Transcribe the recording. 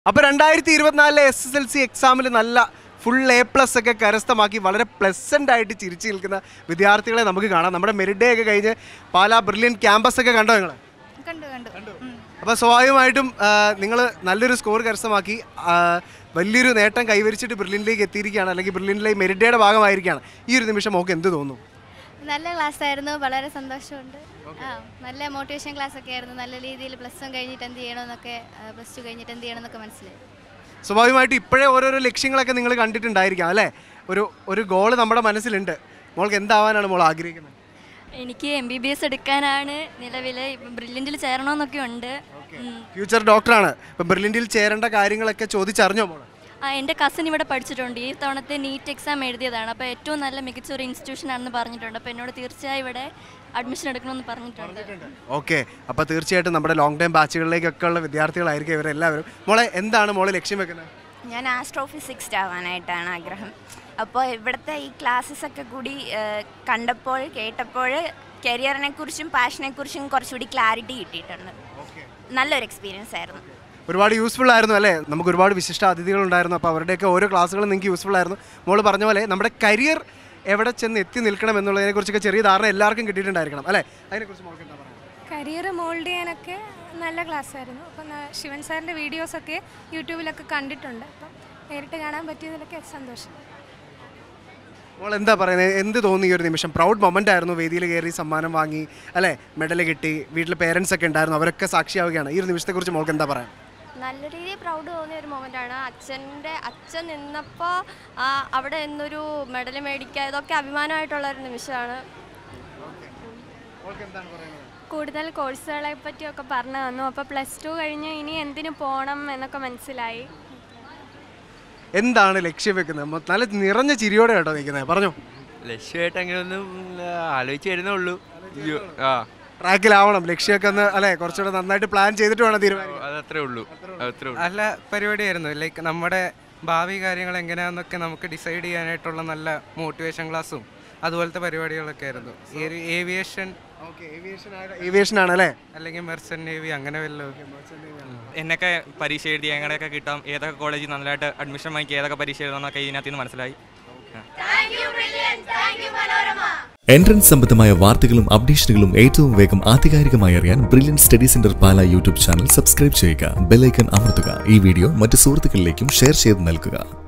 അപ്പൊ രണ്ടായിരത്തി ഇരുപത്തിനാലിലെ എസ് എസ് എൽ സി എക്സാമിൽ നല്ല ഫുൾ എ പ്ലസ് ഒക്കെ കരസ്ഥമാക്കി വളരെ പ്ലസന്റ് ആയിട്ട് ചിരിച്ചു നിൽക്കുന്ന വിദ്യാർത്ഥികളെ നമുക്ക് കാണാം നമ്മുടെ മെറിറ്റ് ഡേ ഒക്കെ കഴിഞ്ഞ് പാലാ ബ്രില്യൻ ക്യാമ്പസ് ഒക്കെ കണ്ടോ നിങ്ങൾ കണ്ടു കണ്ടു ഉം. അപ്പോൾ സ്വാഭാവികമായിട്ടും നിങ്ങൾ നല്ലൊരു സ്കോർ കരസ്ഥമാക്കി ആ, വലിയൊരു നേട്ടം കൈവരിച്ചിട്ട് ബ്രില്യനിലേക്ക് എത്തിയിരിക്കുകയാണ് അല്ലെങ്കിൽ ബ്രില്യനിലെ മെറിറ്റ് ഡേയുടെ ഭാഗമായിരിക്കുകയാണ് ഈ ഒരു നിമിഷം മോക്ക് എന്ത് തോന്നുന്നു നല്ല ക്ലാസ് ആയിരുന്നു വളരെ സന്തോഷമുണ്ട് ആ നല്ല മോട്ടിവേഷൻ ക്ലാസ് ഒക്കെ ആയിരുന്നു നല്ല രീതിയിൽ പ്ലസ് വൺ കഴിഞ്ഞിട്ട് എന്ത് ചെയ്യണമെന്നൊക്കെ പ്ലസ് ടു കഴിഞ്ഞിട്ട് എന്ത് ചെയ്യണമെന്നൊക്കെ മനസ്സിലായി സ്വാഭാവികമായിട്ടും ഇപ്പോഴേ ഓരോരോ ലക്ഷ്യങ്ങളൊക്കെ നിങ്ങൾ കണ്ടിട്ടുണ്ടായിരിക്കാം അല്ലേ ഒരു ഒരു ഗോൾ നമ്മുടെ മനസ്സിലുണ്ട് മോൾക്ക് എന്താവാനാണ് മോൾ ആഗ്രഹിക്കുന്നത് എനിക്ക് എം ബി ബി എസ് എടുക്കാനാണ് നിലവിൽ ബ്രില്യൻറ്റിൽ ചേരണമെന്നൊക്കെ ഉണ്ട് ഉം. ഫ്യൂച്ചർ ഡോക്ടറാണ് ഇപ്പം ബ്രില്യൻറ്റിൽ ചേരേണ്ട കാര്യങ്ങളൊക്കെ ചോദിച്ചറിഞ്ഞോ മോൾ ആ എൻ്റെ കസിൻ ഇവിടെ പഠിച്ചിട്ടുണ്ട് ഈ തവണത്തെ നീറ്റ് എക്സാം എഴുതിയതാണ് അപ്പോൾ ഏറ്റവും നല്ല മികച്ച ഒരു ഇൻസ്റ്റിറ്റ്യൂഷൻ ആണെന്ന് പറഞ്ഞിട്ടുണ്ട് അപ്പോൾ എന്നോട് തീർച്ചയായും ഇവിടെ അഡ്മിഷൻ എടുക്കണമെന്ന് പറഞ്ഞിട്ടുണ്ട് ഓക്കെ അപ്പോൾ തീർച്ചയായിട്ടും നമ്മുടെ ലോങ് ടൈം ബാച്ചുകളിലേക്കൊക്കെ ഉള്ള വിദ്യാർത്ഥികളായിരിക്കും ഇവരെല്ലാവരും മോളെ എന്താണ് മോളെ ലക്ഷ്യം വെക്കുന്നത് ഞാൻ ആസ്ട്രോഫിസിക്സ്റ്റ് ആവാനായിട്ടാണ് ആഗ്രഹം അപ്പോൾ ഇവിടുത്തെ ഈ ക്ലാസ്സസ് ഒക്കെ കൂടി ഏഹ്, കണ്ടപ്പോൾ കേട്ടപ്പോൾ കരിയറിനെ കുറിച്ചും പാഷനെ കുറിച്ചും കുറച്ചുകൂടി ക്ലാരിറ്റി കിട്ടിയിട്ടുണ്ട് നല്ലൊരു എക്സ്പീരിയൻസ് ആയിരുന്നു ഒരുപാട് യൂസ്ഫുൾ ആയിരുന്നു അല്ലേ നമുക്ക് ഒരുപാട് വിശിഷ്ട അതിഥികൾ ഉണ്ടായിരുന്നു അപ്പോൾ അവരുടെയൊക്കെ ഓരോ ക്ലാസ്സുകളും നിങ്ങൾക്ക് യൂസ്ഫുൾ ആയിരുന്നു മോള് പറഞ്ഞ പോലെ നമ്മുടെ കരിയർ എവിടെ ചെന്ന് എത്തി നിൽക്കണം എന്നുള്ളതിനെ കുറിച്ചൊക്കെ ചെറിയ ധാരണ എല്ലാവർക്കും കിട്ടിയിട്ടുണ്ടായിരിക്കണം അല്ലേ അതിനെക്കുറിച്ച് മോൾക്ക് എന്താ പറയുക കരിയർ മോൾഡ് ചെയ്യാനൊക്കെ നല്ല ക്ലാസ് ആയിരുന്നു അപ്പം ന- ശിവൻ സാറിൻ്റെ വീഡിയോസൊക്കെ യൂട്യൂബിലൊക്കെ കണ്ടിട്ടുണ്ട് അപ്പം നേരിട്ട് കാണാൻ പറ്റിയതിലൊക്കെ സന്തോഷം മോൾ എന്താ പറയുന്നത് എന്ത് തോന്നി ഈ ഒരു നിമിഷം പ്രൗഡ് മൊമെൻ്റ് ആയിരുന്നു വേദിയിൽ കയറി സമ്മാനം വാങ്ങി അല്ലേ മെഡൽ കിട്ടി വീട്ടിൽ പേരൻസ് ഒക്കെ ഉണ്ടായിരുന്നു അവരൊക്കെ സാക്ഷിയാവുകയാണ് ഈ ഒരു നിമിഷത്തെക്കുറിച്ച് മോൾക്ക് എന്താ പറയാൻ നല്ല രീതിയിൽ പ്രൗഡ് തോന്നിയ ഒരു മൊമെൻ്റ് ആണ് അച്ഛൻ്റെ അച്ഛൻ നിന്നപ്പോൾ അവിടെ നിന്നൊരു മെഡൽ മേടിക്കുക ഇതൊക്കെ അഭിമാനമായിട്ടുള്ള ഒരു നിമിഷമാണ് കൂടുതൽ കോഴ്സുകളെ പറ്റിയൊക്കെ പറഞ്ഞു തന്നു അപ്പോൾ പ്ലസ് ടു കഴിഞ്ഞ് ഇനി എന്തിനു പോകണം എന്നൊക്കെ മനസ്സിലായി എന്താണ് ലക്ഷ്യം വെക്കുന്നത് മൊ- നല്ല നിറഞ്ഞ ചിരിയോടെ കേട്ടോ നിൽക്കുന്നത് പറഞ്ഞോ ലക്ഷ്യമായിട്ട് അങ്ങനെ ഒന്നും ആലോചിച്ച് വരുന്നേ ഉള്ളൂ അയ്യോ, ആ ട്രാക്കിലാവണം ലക്ഷ്യമൊക്കെ ഒന്ന് അല്ലേ കുറച്ചുകൂടെ നന്നായിട്ട് പ്ലാൻ ചെയ്തിട്ട് വേണം തീരുമാനിക്കാൻ അതത്രേ ഉള്ളൂ അതത്രേ ഉള്ളൂ നല്ല പരിപാടിയായിരുന്നു ലൈക്ക് നമ്മുടെ ഭാവി കാര്യങ്ങൾ എങ്ങനെയാണെന്നൊക്കെ നമുക്ക് ഡിസൈഡ് ചെയ്യാനായിട്ടുള്ള നല്ല മോട്ടിവേഷൻ ക്ലാസ്സും അതുപോലത്തെ പരിപാടികളൊക്കെ ആയിരുന്നു ഈ ഒരു ഏവിയേഷൻ ഏവിയേഷൻ ആണ് അല്ലേ അല്ലെങ്കിൽ മെർച്ചൻ നേവി അങ്ങനെ വല്ലതും എന്നൊക്കെ പരീക്ഷ എഴുതി എങ്ങനെയൊക്കെ കിട്ടാം ഏതൊക്കെ കോളേജിൽ നല്ലതായിട്ട് അഡ്മിഷൻ വാങ്ങിക്കുക ഏതൊക്കെ പരീക്ഷ എഴുതാമെന്നൊക്കെ ഇതിനകത്ത് നിന്ന് മനസ്സിലായി എൻട്രൻസ് സംബന്ധമായ വാർത്തകളും അപ്ഡേഷനുകളും ഏറ്റവും വേഗം ആധികാരികമായി അറിയാൻ brilliant study centre Pala YouTube channel subscribe ചെയ്യുക ബെലൈക്കൺ അമർത്തുക ഈ വീഡിയോ മറ്റ് സുഹൃത്തുക്കളിലേക്കും ഷെയർ ചെയ്ത് നൽകുക